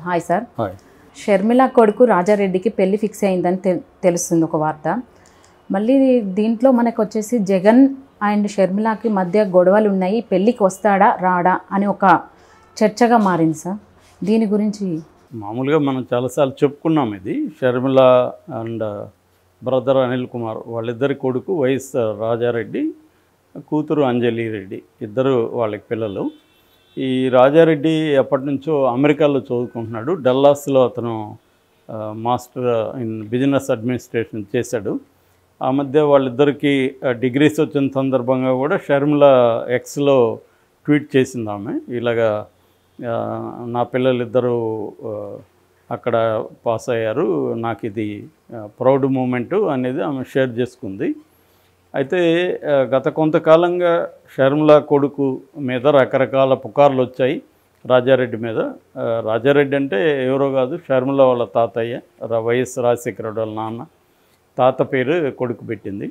hi sir hi Sharmila కొడుకు రాజారెడ్డికి పెళ్లి fix అయిందని తె- తెలుస్తుంది ఒక వార్త మళ్ళీ దీంట్లో మనకు వచ్చేసి జగన్ అండ్ షర్మిలకి మధ్య గొడవలు ఉన్నాయి పెళ్ళికి వస్తాడా రాడా అని ఒక చర్చగా మారింది సార్ దీని గురించి మామూలుగా మనం చాలాసార్లు చెప్పుకున్నాం ఇది షర్మిల అండ్ బ్రదర్ అనిల్ కుమార్ వాళ్ళిద్దరి కొడుకు వైఎస్ రాజారెడ్డి కూతురు అంజలి రెడ్డి ఇద్దరు వాళ్ళకి పిల్లలు ఈ రాజారెడ్డి ఎప్పటి నుంచో అమెరికాలో చదువుకుంటున్నాడు డల్లాస్లో అతను ఆ, మాస్టర్ ఇన్ బిజినెస్ అడ్మినిస్ట్రేషన్ చేశాడు ఆ మధ్య వాళ్ళిద్దరికి ఆ, డిగ్రీస్ వచ్చిన సందర్భంగా కూడా షర్మిల ఎక్స్లో ట్వీట్ చేసింది ఆమె ఇలాగా ఆ, నా పిల్లలిద్దరూ ఆ, అక్కడ పాస్ అయ్యారు నాకు ఇది ప్రౌడ్ మూమెంట్ అనేది ఆమె షేర్ చేసుకుంది అయితే ఆ, గత కొంతకాలంగా షర్మిల కొడుకు మీద రకరకాల పుకార్లు వచ్చాయి రాజారెడ్డి మీద ఆ, రాజారెడ్డి అంటే ఎవరో కాదు షర్మిల వాళ్ళ తాతయ్య రా- వైఎస్ రాజశేఖర రెడ్డి వాళ్ళ నాన్న తాత పేరు కొడుకు పెట్టింది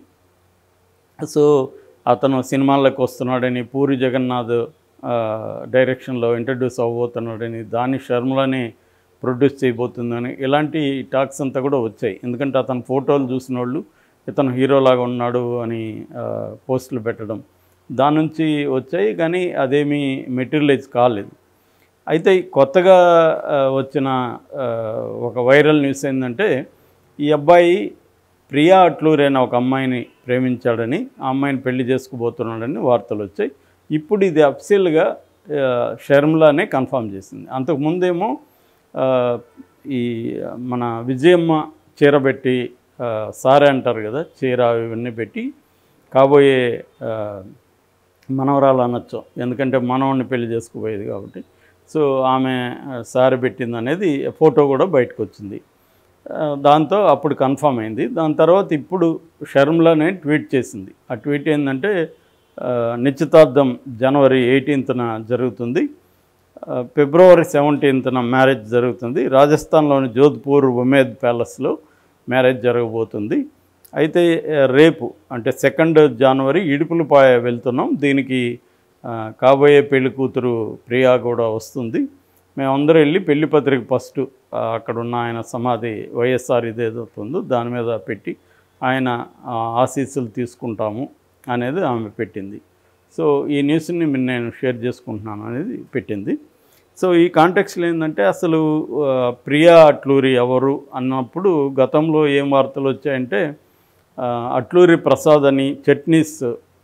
సో అతను సినిమాల్లోకి వస్తున్నాడని పూరి జగన్నాథ్ ఆ, డైరెక్షన్లో ఇంట్రడ్యూస్ అవ్వబోతున్నాడని దాన్ని షర్మిలని ప్రొడ్యూస్ చేయబోతుందని ఇలాంటి టాక్స్ అంతా కూడా వచ్చాయి ఎందుకంటే అతని ఫోటోలు చూసిన వాళ్ళు ఇతను హీరోలాగా ఉన్నాడు అని ఆ, పోస్టులు పెట్టడం దాని నుంచి వచ్చాయి కానీ అదేమీ మెటీరియలైజ్ కాలేదు అయితే ఈ కొత్తగా ఆ, వచ్చిన ఆ, ఒక వైరల్ న్యూస్ ఏంటంటే ఈ అబ్బాయి ప్రియా అట్లూరి అనే ఒక అమ్మాయిని ప్రేమించాడని ఆ అమ్మాయిని పెళ్లి చేసుకుపోతున్నాడని వార్తలు వచ్చాయి ఇప్పుడు ఇది అఫ్సిల్గా షర్మిలానే కన్ఫర్మ్ చేసింది అంతకుముందేమో ఆ, ఈ మన విజయమ్మ చీర పెట్టి ఆ, సారే అంటారు కదా చీర ఇవన్నీ పెట్టి కాబోయే ఆ, మనవరాలు అనొచ్చు ఎందుకంటే మనవడిని పెళ్లి చేసుకుపోయేది కాబట్టి సో ఆమె ఆ, సారీ పెట్టింది అనేది ఫోటో కూడా బయటకు వచ్చింది ఆ, దాంతో అప్పుడు కన్ఫర్మ్ అయింది దాని తర్వాత ఇప్పుడు షర్మిలానే ట్వీట్ చేసింది ఆ ట్వీట్ ఏంటంటే ఆ, నిశ్చితార్థం జనవరి ఎయిటీన్త్న జరుగుతుంది ఆ, ఫిబ్రవరి సెవెంటీన్త్న మ్యారేజ్ జరుగుతుంది రాజస్థాన్లోని జోధ్పూర్ ఉమేద్ ప్యాలెస్లో మ్యారేజ్ జరగబోతుంది అయితే ఆ, రేపు అంటే సెకండ్ జనవరి ఇడుపులపాయ వెళ్తున్నాం దీనికి ఆ, కాబోయే పెళ్లి కూతురు ప్రియా కూడా వస్తుంది మేమందరం వెళ్ళి పెళ్లి పత్రిక ఫస్ట్ ఆ, అక్కడ ఉన్న ఆయన సమాధి వైఎస్ఆర్ ఇదేదో ఉందో దాని మీద పెట్టి ఆయన ఆ, ఆశీస్సులు తీసుకుంటాము అనేది ఆమె పెట్టింది సో ఈ న్యూస్ని మీ- నేను షేర్ చేసుకుంటున్నాను అనేది పెట్టింది సో ఈ కాంటెక్స్లో ఏంటంటే అసలు ఆ, ప్రియా అట్లూరి ఎవరు అన్నప్పుడు గతంలో ఏం వార్తలు వచ్చాయంటే ఆ, అట్లూరి ప్రసాద్ అని చట్నీస్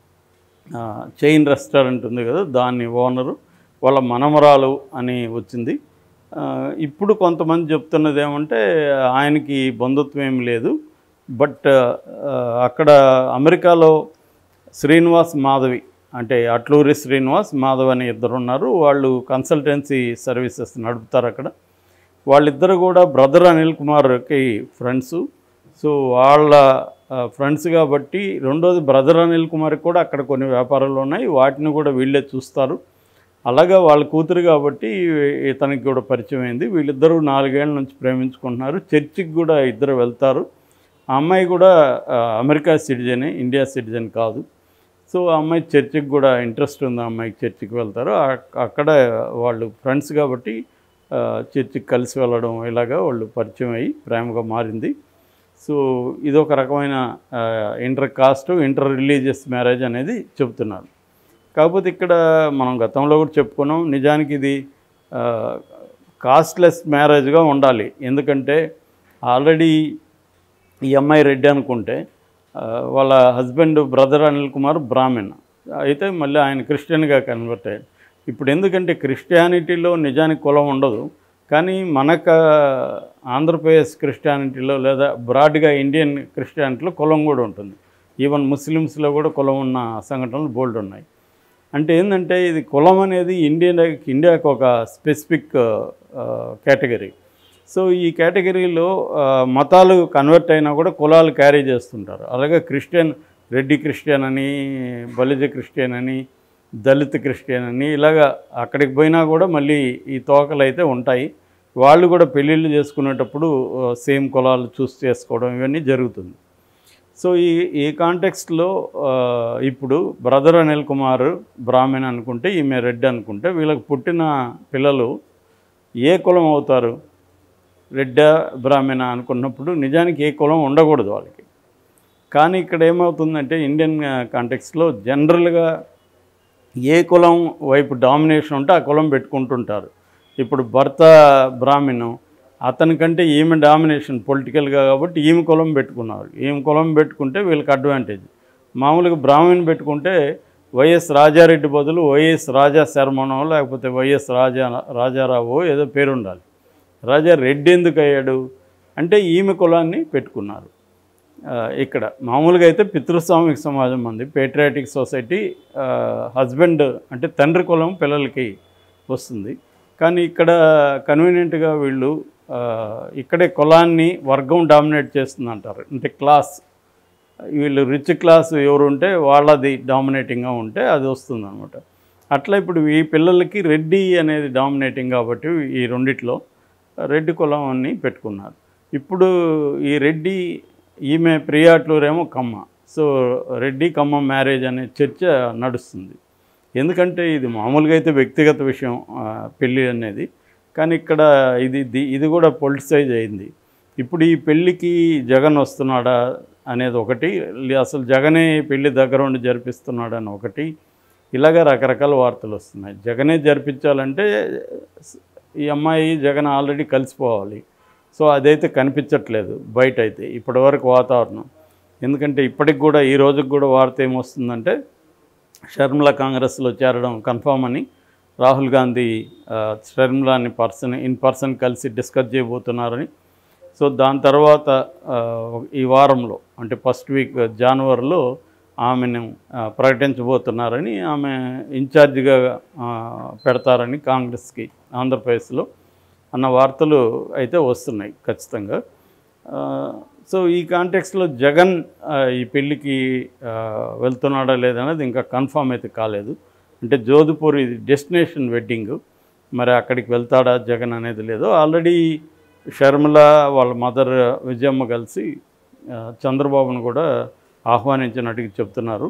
ఆ, చైన్ రెస్టారెంట్ ఉంది కదా దాని ఓనరు వాళ్ళ మనమరాలు అని వచ్చింది ఆ, ఇప్పుడు కొంతమంది చెప్తున్నది ఏమంటే ఆయనకి బంధుత్వం ఏం లేదు బట్ ఆ, అక్కడ అమెరికాలో శ్రీనివాస్ మాధవి అంటే అట్లూరి శ్రీనివాస్ మాధవ్ అని ఇద్దరు ఉన్నారు వాళ్ళు కన్సల్టెన్సీ సర్వీసెస్ నడుపుతారు అక్కడ వాళ్ళిద్దరు కూడా బ్రదర్ అనిల్ కుమార్కి ఫ్రెండ్స్ సో వాళ్ళ ఫ్రెండ్స్ కాబట్టి రెండోది బ్రదర్ అనిల్ కుమార్కి కూడా అక్కడ కొన్ని వ్యాపారాలు ఉన్నాయి వాటిని కూడా వీళ్ళే చూస్తారు అలాగా వాళ్ళ కూతురు కాబట్టి ఇతనికి కూడా పరిచయం అయింది వీళ్ళిద్దరూ నాలుగేళ్ల నుంచి ప్రేమించుకుంటున్నారు చర్చికి కూడా ఇద్దరు వెళ్తారు ఆ అమ్మాయి కూడా ఆ, అమెరికా సిటిజనే ఇండియా సిటిజన్ కాదు సో ఆ అమ్మాయి చర్చికి కూడా ఇంట్రెస్ట్ ఉంది ఆ అమ్మాయికి చర్చికి వెళ్తారు ఆ- అక్కడ వాళ్ళు ఫ్రెండ్స్ కాబట్టి ఆ, చర్చికి కలిసి వెళ్ళడం ఇలాగా వాళ్ళు పరిచయం అయ్యి ప్రేమగా మారింది సో ఇది ఒక రకమైన inter caste inter religious marriage అనేది చెప్తున్నారు కాకపోతే ఇక్కడ మనం గతంలో కూడా చెప్పుకున్నాం నిజానికి ఇది కాస్ట్లెస్ మ్యారేజ్గా ఉండాలి ఎందుకంటే ఆల్రెడీ ఈ అమ్మాయి రెడ్డి అనుకుంటే ఆ, వాళ్ళ హస్బెండ్ బ్రదర్ అనిల్ కుమార్ బ్రాహ్మణ్ అయితే మళ్ళీ ఆయన క్రిస్టియన్గా కన్వర్ట్ అయ్యాడు ఇప్పుడు ఎందుకంటే క్రిస్టియానిటీలో నిజానికి కులం ఉండదు కానీ మనకు ఆంధ్రప్రదేశ్ క్రిస్టియానిటీలో లేదా బ్రాడ్గా ఇండియన్ క్రిస్టియానిటీలో కులం కూడా ఉంటుంది ఈవెన్ ముస్లిమ్స్లో కూడా కులం ఉన్న సంఘటనలు బోల్డ్ ఉన్నాయి అంటే ఏంటంటే ఇది కులం అనేది ఇండియన్ ఇండియాకి ఒక స్పెసిఫిక్ కేటగిరీ సో ఈ కేటగిరీలో ఆ, మతాలు కన్వర్ట్ అయినా కూడా కులాలు క్యారీ చేస్తుంటారు అలాగే క్రిస్టియన్ రెడ్డి క్రిస్టియన్ అని బలిజ క్రిస్టియన్ అని దళిత్ క్రిస్టియన్ అని ఇలాగా అక్కడికి పోయినా కూడా మళ్ళీ ఈ తోకలు అయితే ఉంటాయి వాళ్ళు కూడా పెళ్ళిళ్ళు చేసుకునేటప్పుడు సేమ్ కులాలు చూస్ చేసుకోవడం ఇవన్నీ జరుగుతుంది సో ఈ ఈ కాంటెక్స్ట్లో ఇప్పుడు బ్రదర్ అనిల్ కుమార్ బ్రాహ్మణ్ అనుకుంటే ఈమె రెడ్డి అనుకుంటే వీళ్ళకి పుట్టిన పిల్లలు ఏ కులం అవుతారు రెడ్డ బ్రాహ్మణ అనుకున్నప్పుడు నిజానికి ఏ కులం ఉండకూడదు వాళ్ళకి కానీ ఇక్కడ ఏమవుతుందంటే ఇండియన్ కాంటెక్స్లో జనరల్గా ఏ కులం వైపు డామినేషన్ ఉంటే ఆ కులం పెట్టుకుంటుంటారు ఇప్పుడు భర్త బ్రాహ్మణం అతనికంటే ఈమె డామినేషన్ పొలిటికల్గా కాబట్టి ఈమె కులం పెట్టుకున్నారు ఈమె కులం పెట్టుకుంటే వీళ్ళకి అడ్వాంటేజ్ మామూలుగా బ్రాహ్మణ్ పెట్టుకుంటే వైఎస్ రాజారెడ్డి బదులు వైఎస్ రాజా శర్మనో లేకపోతే వైఎస్ రాజా రాజారావు ఏదో పేరు ఉండాలి రాజా రెడ్డి ఎందుకు అయ్యాడు అంటే ఈమె కులాన్ని పెట్టుకున్నారు ఆ, ఇక్కడ మామూలుగా అయితే పితృస్వామిక సమాజం ఉంది పేట్రియాటిక్ సొసైటీ హస్బెండ్ అంటే తండ్రి కులం పిల్లలకి వస్తుంది కానీ ఇక్కడ కన్వీనియంట్గా వీళ్ళు ఆ, ఇక్కడే కులాన్ని వర్గం డామినేట్ చేస్తుంది అంటారు అంటే క్లాస్ వీళ్ళు రిచ్ క్లాస్ ఎవరు ఉంటే వాళ్ళది డామినేటింగ్గా ఉంటే అది వస్తుంది అనమాట అట్లా ఇప్పుడు ఈ పిల్లలకి రెడ్డి అనేది డామినేటింగ్ కాబట్టి ఈ రెండిట్లో రెడ్డి కులం అని పెట్టుకున్నారు ఇప్పుడు ఈ రెడ్డి ఈమె ప్రియాట్లూరేమో కమ్మ సో రెడ్డి కమ్మ మ్యారేజ్ అనే చర్చ నడుస్తుంది ఎందుకంటే ఇది మామూలుగా అయితే వ్యక్తిగత విషయం ఆ, పెళ్ళి అనేది కానీ ఇక్కడ ఇది ది- ఇది కూడా పొలిటిసైజ్ అయింది ఇప్పుడు ఈ పెళ్ళికి జగన్ వస్తున్నాడా అనేది ఒకటి లే- అసలు జగనే పెళ్ళి దగ్గర ఉండి జరిపిస్తున్నాడని ఒకటి ఇలాగ రకరకాల వార్తలు వస్తున్నాయి జగనే జరిపించాలంటే ఈ అమ్మాయి జగన్ ఆల్రెడీ కలిసిపోవాలి సో అదైతే కనిపించట్లేదు బయట అయితే ఇప్పటివరకు వాతావరణం ఎందుకంటే ఇప్పటికి కూడా ఈ రోజుకి కూడా వార్త ఏమొస్తుందంటే షర్మిల కాంగ్రెస్లో చేరడం కన్ఫామ్ అని రాహుల్ గాంధీ ఆ, షర్మిలాని పర్సన్ ఇన్ పర్సన్ కలిసి డిస్కస్ చేయబోతున్నారని సో దాని తర్వాత ఆ, ఈ వారంలో అంటే ఫస్ట్ వీక్ జనవరిలో ఆమెను ఆ, ప్రకటించబోతున్నారని ఆమె ఇన్ఛార్జిగా ఆ, పెడతారని కాంగ్రెస్కి ఆంధ్రప్రదేశ్లో అన్న వార్తలు అయితే వస్తున్నాయి ఖచ్చితంగా ఆ, సో ఈ కాంటెక్స్లో జగన్ ఆ, ఈ పెళ్ళికి ఆ, వెళ్తున్నాడా లేదనేది ఇంకా కన్ఫామ్ అయితే కాలేదు అంటే జోధ్పూర్ ఇది డెస్టినేషన్ వెడ్డింగ్ మరి అక్కడికి వెళ్తాడా జగన్ అనేది లేదు ఆల్రెడీ షర్మిల వాళ్ళ మదర్ విజయమ్మ కలిసి ఆ, చంద్రబాబును కూడా ఆహ్వానించినట్టుగా చెప్తున్నారు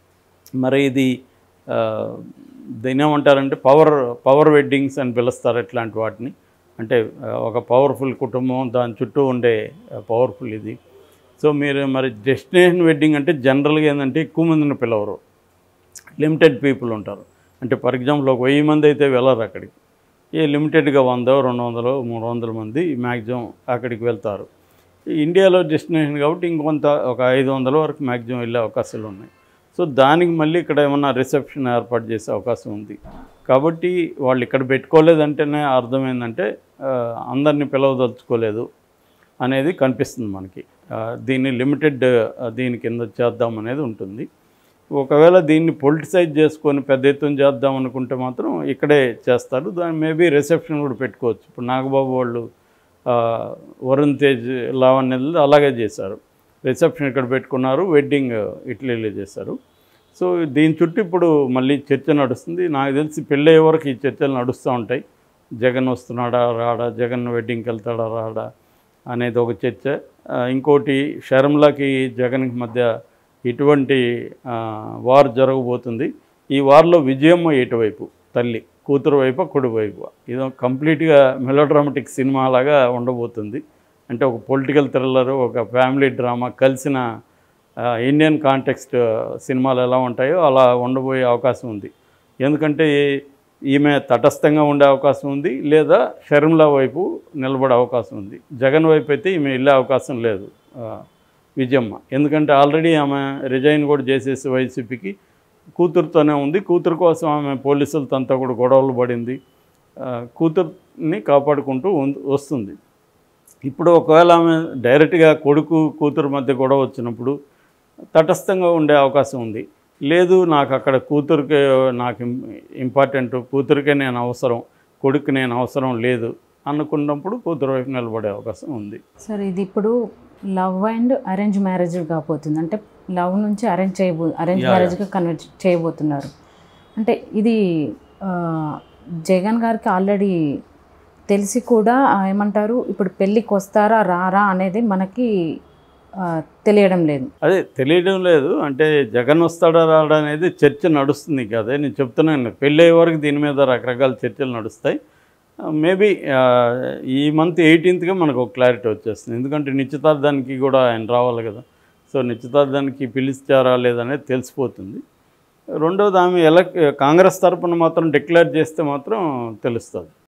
మరి ఇది ఆ, దీన్ని ఏమంటారంటే పవర్ పవర్ వెడ్డింగ్స్ అని పిలుస్తారు ఇట్లాంటి వాటిని అంటే ఆ, ఒక పవర్ఫుల్ కుటుంబం దాని చుట్టూ ఉండే పవర్ఫుల్ ఇది సో మీరు మరి డెస్టినేషన్ వెడ్డింగ్ అంటే జనరల్గా ఏంటంటే ఎక్కువ మందిని పిలవరు లిమిటెడ్ పీపుల్ ఉంటారు అంటే ఫర్ ఎగ్జాంపుల్ ఒక వెయ్యి మంది అయితే వెళ్ళరు అక్కడికి ఏ లిమిటెడ్గా వంద రెండు వందలు మూడు వందల మంది మ్యాక్సిమం అక్కడికి వెళ్తారు ఈ ఇండియాలో డెస్టినేషన్ కాబట్టి ఇంకొంత ఒక ఐదు వందల వరకు మ్యాక్సిమం వెళ్ళే అవకాశాలు ఉన్నాయి సో దానికి మళ్ళీ ఇక్కడ ఏమన్నా రిసెప్షన్ ఏర్పాటు చేసే అవకాశం ఉంది కాబట్టి వాళ్ళు ఇక్కడ పెట్టుకోలేదంటేనే అర్థం ఏంటంటే ఆ, అందరినీ పిలవదలుచుకోలేదు అనేది కనిపిస్తుంది మనకి ఆ, దీన్ని లిమిటెడ్ ఆ, దీని కింద చేద్దాం అనేది ఉంటుంది ఒకవేళ దీన్ని పొలిటిసైజ్ చేసుకొని పెద్ద ఎత్తున చేద్దాం అనుకుంటే మాత్రం ఇక్కడే చేస్తారు దాని మేబీ రిసెప్షన్ కూడా పెట్టుకోవచ్చు ఇప్పుడు నాగబాబు వాళ్ళు ఆ, వరుణ్ తేజ్ లావణ్యలు అలాగే చేశారు రిసెప్షన్ ఇక్కడ పెట్టుకున్నారు వెడ్డింగ్ ఇటలీలో చేశారు సో దీని చుట్టూ ఇప్పుడు మళ్ళీ చర్చ నడుస్తుంది నాకు తెలిసి పెళ్ళయ్యే వరకు ఈ చర్చలు నడుస్తూ ఉంటాయి జగన్ వస్తున్నాడా రాడా జగన్ వెడ్డింగ్కి వెళ్తాడా రాడా అనేది ఒక చర్చ ఆ, ఇంకోటి షర్మిలకి జగన్కి మధ్య ఇటువంటి ఆ, వార్ జరగబోతుంది ఈ వార్లో విజయమ్మ ఎటువైపు తల్లి కూతురు వైపు కుడి వైపు ఇది కంప్లీట్గా మెలోడ్రామాటిక్ సినిమా లాగా ఉండబోతుంది అంటే ఒక పొలిటికల్ థ్రిల్లర్ ఒక ఫ్యామిలీ డ్రామా కలిసిన ఆ, ఇండియన్ కాంటెక్స్ట్ సినిమాలు ఎలా ఉంటాయో అలా ఉండబోయే అవకాశం ఉంది ఎందుకంటే ఈమె తటస్థంగా ఉండే అవకాశం ఉంది లేదా షర్మిల వైపు నిలబడే అవకాశం ఉంది జగన్ వైపు అయితే ఈమె వెళ్ళే అవకాశం లేదు ఆ, విజయమ్మ ఎందుకంటే ఆల్రెడీ ఆమె రిజైన్ కూడా చేసేసి వైసీపీకి కూతురుతోనే ఉంది కూతురు కోసం ఆమె పోలీసులతో అంతా కూడా గొడవలు పడింది ఆ, కూతుర్ని కాపాడుకుంటూ ఉం- వస్తుంది ఇప్పుడు ఒకవేళ ఆమె డైరెక్ట్గా కొడుకు కూతురు మధ్య గొడవ వచ్చినప్పుడు తటస్థంగా ఉండే అవకాశం ఉంది లేదు నాకు అక్కడ కూతురికే నాకు ఇం- ఇంపార్టెంట్ కూతురికే నేను అవసరం కొడుకు నేను అవసరం లేదు అనుకున్నప్పుడు కూతురు వైపు నిలబడే అవకాశం ఉంది సార్ ఇది ఇప్పుడు లవ్ అండ్ అరేంజ్ మ్యారేజ్ కాబోతుంది అంటే లవ్ నుంచి అరేంజ్ చేయబో అరేంజ్ Yeah, మ్యారేజ్గా కన్వర్ట్ చేయబోతున్నారు అంటే ఇది ఆ, జగన్ గారికి ఆల్రెడీ తెలిసి కూడా ఆ, ఏమంటారు ఇప్పుడు పెళ్ళికి వస్తారా రారా అనేది మనకి ఆ, తెలియడం లేదు అదే తెలియడం లేదు అంటే జగన్ వస్తాడా రాడా అనేది చర్చ నడుస్తుంది కదా నేను చెప్తున్నాను పెళ్ళి అయ్యే వరకు దీని మీద రకరకాల చర్చలు నడుస్తాయి మేబీ ఈ మంత్ ఎయిటీన్త్గా మనకు ఒక క్లారిటీ వచ్చేస్తుంది ఎందుకంటే నిశ్చితార్థానికి కూడా ఆయన రావాలి కదా సో నిశ్చితార్థానికి పిలిచారా లేదనేది తెలిసిపోతుంది రెండవది ఆమె ఎలక్ కాంగ్రెస్ తరపున మాత్రం డిక్లేర్ చేస్తే మాత్రం తెలుస్తుంది